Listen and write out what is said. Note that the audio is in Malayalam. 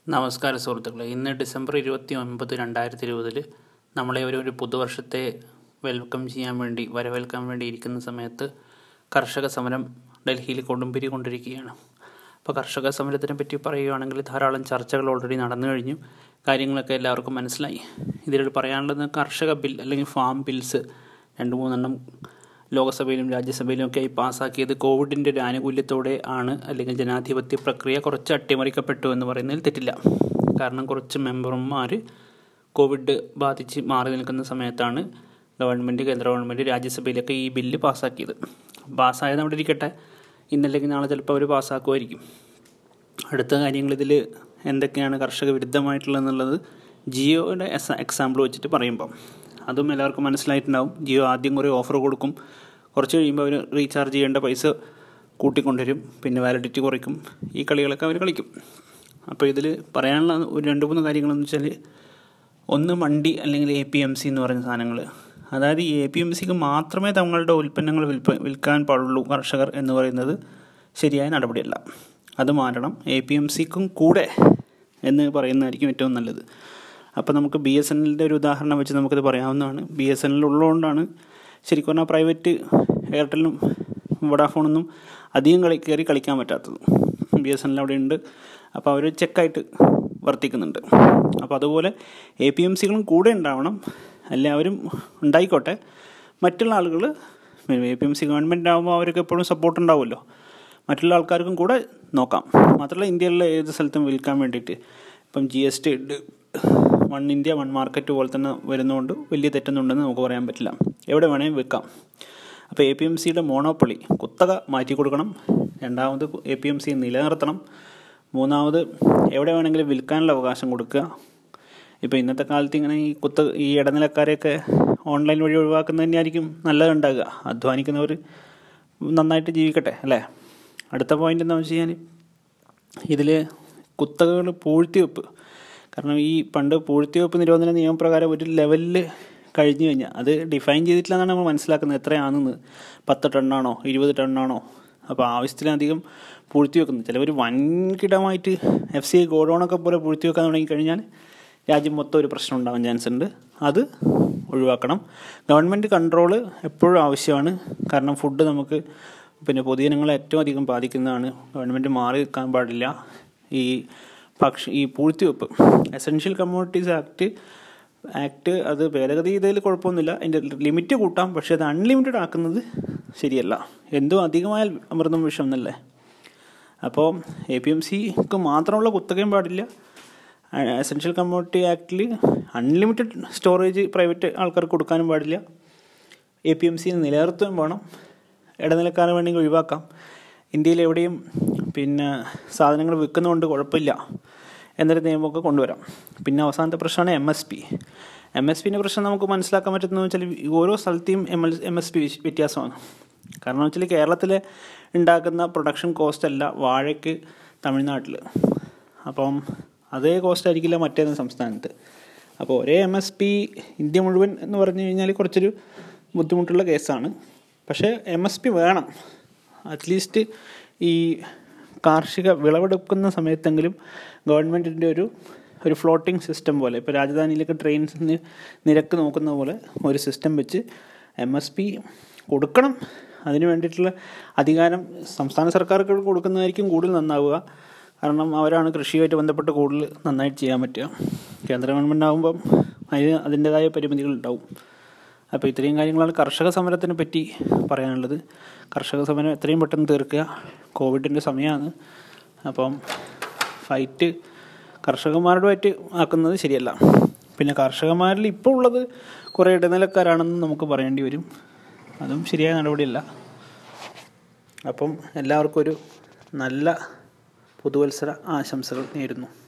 നമസ്കാരം സുഹൃത്തുക്കളെ ഇന്ന് ഡിസംബർ ഇരുപത്തി ഒൻപത് രണ്ടായിരത്തി ഇരുപതിൽ നമ്മളെ ഒരു ഒരു പുതുവർഷത്തെ വെൽക്കം ചെയ്യാൻ വേണ്ടി വരവേൽക്കാൻ വേണ്ടി ഇരിക്കുന്ന സമയത്ത് കർഷക സമരം ഡൽഹിയിൽ കൊടുമ്പിരി കൊണ്ടിരിക്കുകയാണ് അപ്പോൾ കർഷക സമരത്തിനെ പറ്റി പറയുകയാണെങ്കിൽ ധാരാളം ചർച്ചകൾ ഓൾറെഡി നടന്നു കഴിഞ്ഞു കാര്യങ്ങളൊക്കെ എല്ലാവർക്കും മനസ്സിലായി ഇതിൽ പറയാനുള്ളത് കർഷക ബിൽ അല്ലെങ്കിൽ ഫാം ബിൽസ് രണ്ട് മൂന്നെണ്ണം ലോകസഭയിലും രാജ്യസഭയിലും ഒക്കെ പാസ്സാക്കിയത് കോവിഡിൻ്റെ ഒരു ആനുകൂല്യത്തോടെ ആണ് അല്ലെങ്കിൽ ജനാധിപത്യ പ്രക്രിയ കുറച്ച് അട്ടിമറിക്കപ്പെട്ടു എന്ന് പറയുന്നതിൽ തെറ്റില്ല കാരണം കുറച്ച് മെമ്പർമാർ കോവിഡ് ബാധിച്ച് മാറി നിൽക്കുന്ന സമയത്താണ് ഗവൺമെൻറ് കേന്ദ്ര ഗവൺമെൻറ് രാജ്യസഭയിലൊക്കെ ഈ ബില്ല് പാസ്സാക്കിയത് പാസ്സായത് അവിടെ ഇരിക്കട്ടെ ഇന്നല്ലെങ്കിൽ നാളെ ചിലപ്പോൾ അവർ പാസ്സാക്കുമായിരിക്കും അടുത്ത കാര്യങ്ങൾ ഇതിൽ എന്തൊക്കെയാണ് കർഷക വിരുദ്ധമായിട്ടുള്ളതെന്നുള്ളത് ജിയോയുടെ എക്സാമ്പിൾ വെച്ചിട്ട് പറയുമ്പം അതും എല്ലാവർക്കും മനസ്സിലായിട്ടുണ്ടാവും ജിയോ ആദ്യം കുറേ ഓഫർ കൊടുക്കും കുറച്ച് കഴിയുമ്പോൾ അവർ റീചാർജ് ചെയ്യേണ്ട പൈസ കൂട്ടിക്കൊണ്ടുവരും പിന്നെ വാലിഡിറ്റി കുറയ്ക്കും ഈ കളികളൊക്കെ അവർ കളിക്കും അപ്പോൾ ഇതിൽ പറയാനുള്ള ഒരു രണ്ട് മൂന്ന് കാര്യങ്ങളെന്ന് വെച്ചാൽ ഒന്ന് മണ്ടി അല്ലെങ്കിൽ എ പി എം സി എന്ന് പറയുന്ന സാധനങ്ങൾ അതായത് ഈ എ പി എം സിക്ക് മാത്രമേ തങ്ങളുടെ ഉൽപ്പന്നങ്ങൾ വിൽപ്പ വിൽക്കാൻ പാടുള്ളൂ കർഷകർ എന്ന് പറയുന്നത് ശരിയായ നടപടിയല്ല അത് മാറ്റണം എ പി എം സിക്കും കൂടെ എന്ന് പറയുന്നതായിരിക്കും ഏറ്റവും നല്ലത് അപ്പോൾ നമുക്ക് ബി എസ് എൻ എല്ലിൻ്റെ ഒരു ഉദാഹരണം വെച്ച് നമുക്കിത് പറയാവുന്നതാണ് ബി എസ് എൻ എൽ ഉള്ളതുകൊണ്ടാണ് ശരിക്കും പറഞ്ഞാൽ പ്രൈവറ്റ് എയർടെല്ലും വോഡാഫോണൊന്നും അധികം കളി കയറി കളിക്കാൻ പറ്റാത്തത് ബി എസ് എൻ എൽ അവിടെ ഉണ്ട് അപ്പോൾ അവർ ചെക്കായിട്ട് വർത്തിക്കുന്നുണ്ട് അപ്പോൾ അതുപോലെ എ പി എം സികളും കൂടെ ഉണ്ടാവണം എല്ലാവരും ഉണ്ടായിക്കോട്ടെ മറ്റുള്ള ആളുകൾ A P M C government ആകുമ്പോൾ അവർക്ക് എപ്പോഴും സപ്പോർട്ട് ഉണ്ടാവുമല്ലോ മറ്റുള്ള ആൾക്കാർക്കും കൂടെ നോക്കാം മാത്രമല്ല ഇന്ത്യയിലെ ഏത് സ്ഥലത്തും വിൽക്കാൻ വേണ്ടിയിട്ട് ഇപ്പം G S T one India one market പോലെ തന്നെ വരുന്നതുകൊണ്ട് വലിയ തെറ്റൊന്നുണ്ടെന്ന് നമുക്ക് പറയാൻ പറ്റില്ല എവിടെ വേണമെങ്കിൽ വിൽക്കാം അപ്പോൾ എ പി എം സിയുടെ മോണോപ്പൊളി കുത്തക മാറ്റി കൊടുക്കണം രണ്ടാമത് എ പി എം സി നിലനിർത്തണം മൂന്നാമത് എവിടെ വേണമെങ്കിലും വിൽക്കാനുള്ള അവകാശം കൊടുക്കുക ഇപ്പോൾ ഇന്നത്തെ കാലത്ത് ഇങ്ങനെ ഈ കുത്ത ഈ ഇടനിലക്കാരെയൊക്കെ ഓൺലൈൻ വഴി ഒഴിവാക്കുന്നത് തന്നെയായിരിക്കും നല്ലതുണ്ടാകുക അധ്വാനിക്കുന്നവർ നന്നായിട്ട് ജീവിക്കട്ടെ അല്ലേ അടുത്ത പോയിന്റ് എന്താണെന്ന് വെച്ച് കഴിഞ്ഞാൽ ഇതിൽ കുത്തകകൾ പൂഴ്ത്തിവെപ്പ് കാരണം ഈ പണ്ട് പൂഴ്ത്തിവെപ്പ് നിരോധന നിയമപ്രകാരം ഒരു ലെവലിൽ കഴിഞ്ഞു കഴിഞ്ഞാൽ അത് ഡിഫൈൻ ചെയ്തിട്ടില്ലെന്നാണ് നമ്മൾ മനസ്സിലാക്കുന്നത് എത്രയാണെന്ന് പത്ത് ടണ്ണാണോ ഇരുപത് ടണ്ണാണോ അപ്പോൾ ആവശ്യത്തിലധികം പൂഴ്ത്തി വെക്കുന്നത് ചിലവർ വൻകിടമായിട്ട് എഫ് സി ഐ ഗോഡൗണൊക്കെ പോലെ പൂഴ്ത്തി വെക്കാൻ തുടങ്ങിക്കഴിഞ്ഞാൽ രാജ്യം മൊത്തം ഒരു പ്രശ്നം ഉണ്ടാവാൻ ചാൻസ് ഉണ്ട് അത് ഒഴിവാക്കണം ഗവൺമെൻറ് കൺട്രോൾ എപ്പോഴും ആവശ്യമാണ് കാരണം ഫുഡ് നമുക്ക് പിന്നെ പൊതുജനങ്ങളെ ഏറ്റവും അധികം ബാധിക്കുന്നതാണ് ഗവൺമെൻറ് മാറി നിൽക്കാൻ പാടില്ല ഈ ഭക്ഷ ഈ പൂഴ്ത്തിവെപ്പ് എസെൻഷ്യൽ കമ്മോഡിറ്റീസ് ആക്ട് ആക്ട് അത് ഭേദഗതി ചെയ്തതിൽ കുഴപ്പമൊന്നുമില്ല അതിൻ്റെ ലിമിറ്റ് കൂട്ടാം പക്ഷേ അത് അൺലിമിറ്റഡ് ആക്കുന്നത് ശരിയല്ല എന്തും അധികമായാൽ അമൃതം വിഷം എന്നല്ലേ അപ്പോൾ എ പി എം സിക്ക് മാത്രമുള്ള കുത്തകയും പാടില്ല എസെൻഷ്യൽ കമ്മോഡിറ്റി ആക്ടിൽ അൺലിമിറ്റഡ് സ്റ്റോറേജ് പ്രൈവറ്റ് ആൾക്കാർക്ക് കൊടുക്കാനും പാടില്ല എ പി എം സി നിലനിർത്തുകയും വേണം ഇടനിലക്കാരെ വേണമെങ്കിൽ ഒഴിവാക്കാം ഇന്ത്യയിൽ എവിടെയും പിന്നെ സാധനങ്ങൾ വിൽക്കുന്നതുകൊണ്ട് കുഴപ്പമില്ല എന്നൊരു നിയമമൊക്കെ കൊണ്ടുവരാം പിന്നെ അവസാനത്തെ പ്രശ്നമാണ് M S P M S പിൻ്റെ പ്രശ്നം നമുക്ക് മനസ്സിലാക്കാൻ പറ്റുന്നത് വെച്ചാൽ ഓരോ സ്ഥലത്തെയും M L M S P വ്യത്യാസമാണ് കാരണം വെച്ചാൽ കേരളത്തിൽ ഉണ്ടാക്കുന്ന പ്രൊഡക്ഷൻ കോസ്റ്റ് അല്ല വാഴയ്ക്ക് തമിഴ്നാട്ടിൽ അപ്പം അതേ കോസ്റ്റ് ആയിരിക്കില്ല മറ്റേത് സംസ്ഥാനത്ത് അപ്പോൾ ഒരേ എം എസ് പി ഇന്ത്യ മുഴുവൻ എന്ന് പറഞ്ഞു കഴിഞ്ഞാൽ കുറച്ചൊരു ബുദ്ധിമുട്ടുള്ള കേസാണ് പക്ഷേ എം എസ് പി വേണം അറ്റ്ലീസ്റ്റ് ഈ കാർഷിക വിളവെടുക്കുന്ന സമയത്തെങ്കിലും ഗവൺമെൻറ്റിൻ്റെ ഒരു ഒരു ഫ്ലോട്ടിംഗ് സിസ്റ്റം പോലെ ഇപ്പോൾ രാജധാനിയിലൊക്കെ ട്രെയിൻസിന് നിരക്ക് നോക്കുന്ന പോലെ ഒരു സിസ്റ്റം വെച്ച് എം എസ് പി കൊടുക്കണം അതിന് വേണ്ടിയിട്ടുള്ള അധികാരം സംസ്ഥാന സർക്കാർക്ക് കൊടുക്കുന്നതായിരിക്കും കൂടുതൽ നന്നാവുക കാരണം അവരാണ് കൃഷിയുമായിട്ട് ബന്ധപ്പെട്ട് കൂടുതൽ നന്നായിട്ട് ചെയ്യാൻ പറ്റുക കേന്ദ്ര ഗവൺമെൻറ് ആകുമ്പം അതിന് അതിൻ്റെതായ പരിമിതികൾ ഉണ്ടാവും അപ്പോൾ ഇത്രയും കാര്യങ്ങളാണ് കർഷക സമരത്തിനെ പറ്റി പറയാനുള്ളത് കർഷക സമരം എത്രയും പെട്ടെന്ന് തീർക്കുക കോവിഡിൻ്റെ സമയമാണ് അപ്പം ഫൈറ്റ് കർഷകന്മാരുമായിട്ട് ആക്കുന്നത് ശരിയല്ല പിന്നെ കർഷകന്മാരിൽ ഇപ്പോൾ ഉള്ളത് കുറേ ഇടനിലക്കാരാണെന്ന് നമുക്ക് പറയേണ്ടി വരും അതും ശരിയായ നടപടിയല്ല അപ്പം എല്ലാവർക്കും ഒരു നല്ല പുതുവത്സര ആശംസകൾ നേരുന്നു